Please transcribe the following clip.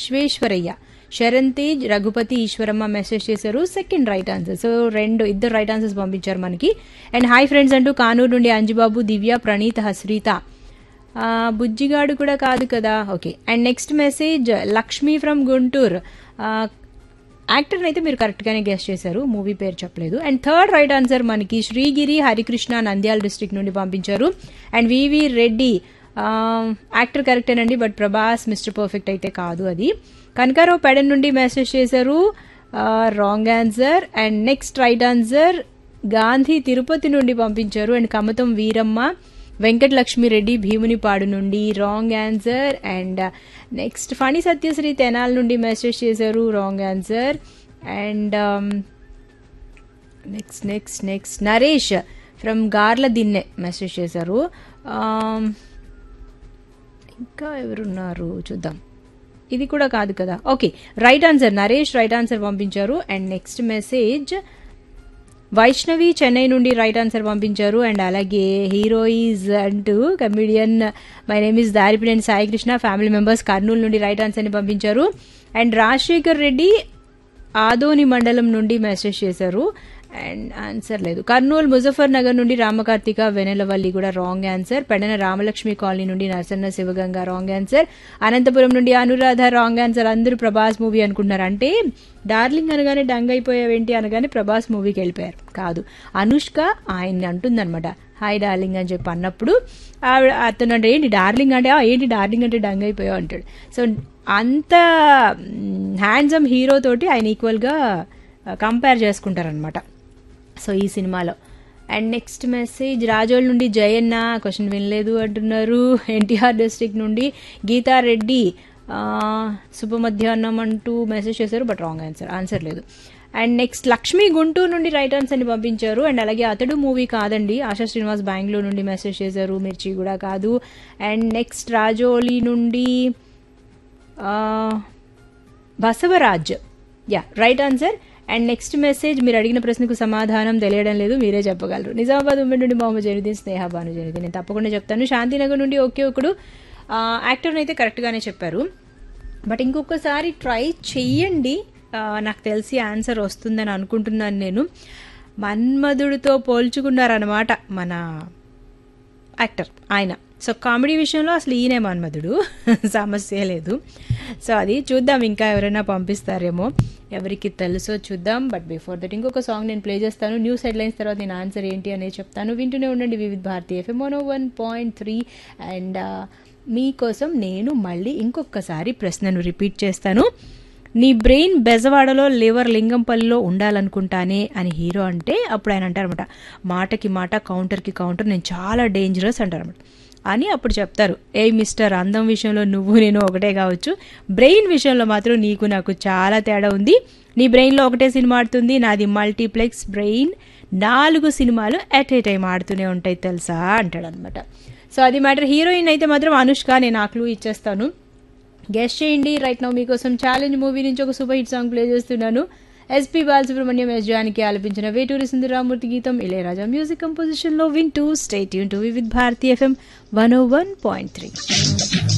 Visvesvaraya Saran Tej Raghupati Eswaramma message చేశారు second right answer so రెండు ఇద్దరు రైట్ ఆన్సర్స్ పంపించారు మనకి అండ్ హాయ్ ఫ్రెండ్స్ అంటూ కానూరు నుండి అంజుబాబు దివ్య ప్రణీత్ హస్రీత ఆ, బుజ్జిగాడు కూడా కాదు కదా okay and next message Lakshmi from Guntur ఆ, యాక్టర్ని అయితే మీరు కరెక్ట్గానే గెస్ట్ చేశారు మూవీ పేరు చెప్పలేదు అండ్ థర్డ్ రైట్ ఆన్సర్ మనకి శ్రీగిరి హరికృష్ణ నంద్యాల డిస్ట్రిక్ట్ నుండి పంపించారు అండ్ వివి రెడ్డి ఆ, యాక్టర్ కరెక్టేనండి బట్ ప్రభాస్ మిస్టర్ పర్ఫెక్ట్ అయితే కాదు అది కనకారావు పెడన్ నుండి మెసేజ్ చేశారు wrong answer and next right answer Gandhi Tirupati నుండి పంపించారు అండ్ కమతం వీరమ్మ వెంకటలక్ష్మిరెడ్డి భీమునిపాడు నుండి wrong answer and next Phani Satyasri Tenali నుండి మెసేజ్ చేశారు wrong answer and next next next Naresh from Garla Dinne message చేశారు Um, ఇంకా ఎవరున్నారు చూద్దాం ఇది కూడా కాదు కదా okay right answer Naresh right answer పంపించారు and next message Vaishnavi Chennai నుండి రైట్ ఆన్సర్ పంపించారు అండ్ అలాగే హీరోయిజ్ అంటూ comedian my name is Daripineni Sai Krishna family members Kurnool నుండి రైట్ ఆన్సర్ని పంపించారు అండ్ రాజశేఖర్ రెడ్డి ఆదోని మండలం నుండి మెసేజ్ చేశారు అండ్ ఆన్సర్ లేదు కర్నూలు ముజఫర్ నగర్ నుండి రామకార్తిక వెనెలవల్లి కూడా wrong answer Pedana Ramalakshmi colony నుండి నరసన్న శివగంగ రాంగ్ ఆన్సర్ అనంతపురం నుండి అనురాధ రాంగ్ ఆన్సర్ అందరూ ప్రభాస్ మూవీ అనుకుంటున్నారు అంటే డార్లింగ్ అనగానే డంగ్ అయిపోయావేంటి అనగానే ప్రభాస్ మూవీకి వెళ్ళిపోయారు కాదు అనుష్క ఆయన్ని అంటుందన్నమాట హాయ్ డార్లింగ్ అని చెప్పి అన్నప్పుడు ఆవిడ అతను అంటే ఏంటి డార్లింగ్ అంటే "ఆ, ఏంటి డార్లింగ్ అంటే డంగ్ అయిపోయావు అంటాడు సో అంత హ్యాండ్సమ్ హీరో తోటి ఆయన ఈక్వల్గా కంపేర్ చేసుకుంటారనమాట సో ఈ సినిమాలో అండ్ నెక్స్ట్ మెసేజ్ రాజోల్ నుండి జయన్న క్వశ్చన్ వినలేదు అంటున్నారు ఎన్టీఆర్ డిస్ట్రిక్ట్ నుండి గీతారెడ్డి ఆ, శుభ మధ్యాహ్నం అంటూ మెసేజ్ చేశారు బట్ రాంగ్ ఆన్సర్ ఆన్సర్ లేదు అండ్ నెక్స్ట్ లక్ష్మి గుంటూరు నుండి రైట్ ఆన్సర్ని పంపించారు అండ్ అలాగే అతడు మూవీ కాదండి ఆశా శ్రీనివాస్ బెంగళూరు నుండి మెసేజ్ చేశారు మిర్చి కూడా కాదు అండ్ నెక్స్ట్ రాజోలి నుండి ఆ, Basavaraj yeah right answer and next message మీరు అడిగిన ప్రశ్నకు సమాధానం తెలియడం లేదు మీరే చెప్పగలరు నిజామాబాద్ ఉమ్మడి నుండి మొహమ్మద్ జైనుద్దీన్ స్నేహ భాను జైనుద్దీన్ నేను తప్పకుండా చెప్తాను శాంతినగర్ నుండి ఒకే ఒకడు యాక్టర్ని అయితే కరెక్ట్గానే చెప్పారు బట్ ఇంకొకసారి ట్రై చెయ్యండి ఆ, నాకు తెలిసి ఆన్సర్ వస్తుందని అనుకుంటున్నాను నేను మన్మధుడితో పోల్చుకున్నారనమాట మన యాక్టర్ ఆయన సో కామెడీ విషయంలో అసలు ఈయనే మన్మధుడు సమస్య లేదు సో అది చూద్దాం ఇంకా ఎవరైనా పంపిస్తారేమో ఎవరికి తెలుసో చూద్దాం బట్ బిఫోర్ దట్ ఇంకొక సాంగ్ నేను ప్లే చేస్తాను న్యూస్ హెడ్లైన్స్ తర్వాత నేను ఆన్సర్ ఏంటి అనేది చెప్తాను వింటూనే ఉండండి Vividh Bharati FM one one point three and మీకోసం నేను మళ్ళీ ఇంకొకసారి ప్రశ్నను రిపీట్ చేస్తాను నీ బ్రెయిన్ బెజవాడలో లివర్ లింగంపల్లిలో ఉండాలనుకుంటానే అని హీరో అంటే అప్పుడు ఆయన అంటారనమాట మాటకి మాట కౌంటర్కి కౌంటర్ నేను చాలా డేంజరస్ అంటారనమాట అని అప్పుడు చెప్తారు ఏ మిస్టర్ అందం విషయంలో నువ్వు నేను ఒకటే కావచ్చు బ్రెయిన్ విషయంలో మాత్రం నీకు నాకు చాలా తేడా ఉంది నీ బ్రెయిన్లో ఒకటే సినిమా ఆడుతుంది నాది మల్టీప్లెక్స్ బ్రెయిన్ నాలుగు సినిమాలు అట్ ఏ టైం ఆడుతూనే ఉంటాయి తెలుసా అంటాడు అనమాట సో అది మ్యాటర్ హీరోయిన్ అయితే మాత్రం అనుష్క నేను ఆ క్లూ ఇచ్చేస్తాను గెస్ట్ చేయండి రైట్ నౌ మీకోసం ఛాలెంజ్ మూవీ నుంచి ఒక సూపర్ హిట్ సాంగ్ ప్లే చేస్తున్నాను ఎస్పీ బాలసుబ్రహ్మణ్యం ఎస్ జానికి ఆలపించిన వేటూరి సుందరామూర్తి గీతం ఇళయరాజా మ్యూజిక్ కంపోజిషన్ లో వింటూ స్టేట్ యూన్ to with Bharati FM one O one point three